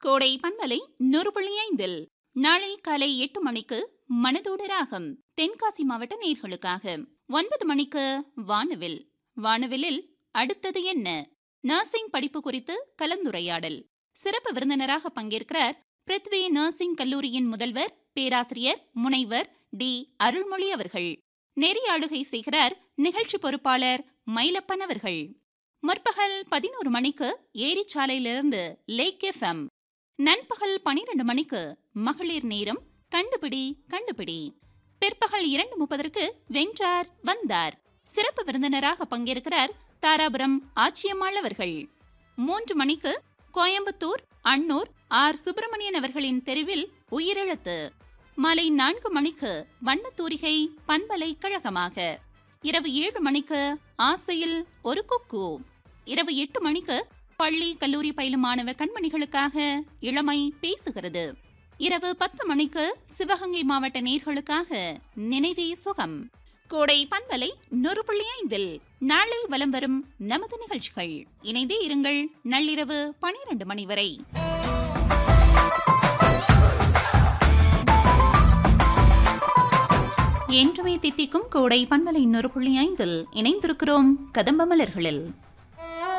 கோடை பண்பலை நூறு புள்ளி ஐந்தில் நாளை காலை எட்டு மணிக்கு மனதோடு ராகம் தென்காசி மாவட்ட நேர்களுக்காக ஒன்பது மணிக்கு வானவில் வானவிலில் அடுத்தது என்ன நர்சிங் படிப்பு குறித்து கலந்துரையாடல் சிறப்பு விருந்தினராக பங்கேற்கிறார் பிருத்வி நர்சிங் கல்லூரியின் முதல்வர் பேராசிரியர் முனைவர் டி அருள்மொழி அவர்கள் நெறியாளுகை செய்கிறார் நிகழ்ச்சி பொறுப்பாளர் மயிலப்பன் அவர்கள் முற்பகல் பதினோரு மணிக்கு ஏரிச்சாலையிலிருந்து லேக் எஃப்எம் நண்பகல் பனிரெண்டு மணிக்கு மகளிர் நேரம் கண்டுபிடி கண்டுபிடி பிற்பகல் இரண்டு முப்பதற்கு வென்றார் வந்தார் சிறப்பு விருந்தினராக பங்கேற்கிறார் தாராபுரம் ஆச்சியம்மாள் அவர்கள் மூன்று மணிக்கு கோயம்புத்தூர் அன்னூர் ஆர் சுப்பிரமணியன் அவர்களின் தெருவில் உயிரிழத்து மாலை நான்கு மணிக்கு வண்ணத்தூரிகை பண்பலை கழகமாக இரவு ஏழு மணிக்கு ஆசையில் ஒரு குக்கு இரவு எட்டு மணிக்கு பள்ளி கல்லூரி பயிலும் மாணவ கண்மணிகளுக்காக இளமை பேசுகிறது இரவு பத்து மணிக்கு சிவகங்கை மாவட்ட நேர்களுக்காக நினைவே சுகம் கோடை பண்பலை நூறு புள்ளி ஐந்தில் நாளை வலம் வரும் நமது நிகழ்ச்சிகள் இணைந்தே இருங்கள் நள்ளிரவு பனிரெண்டு மணி வரை என்றுமே தித்திக்கும் கோடை பண்பலை நூறு புள்ளி ஐந்தில் இணைந்திருக்கிறோம் கதம்ப மலர்களில்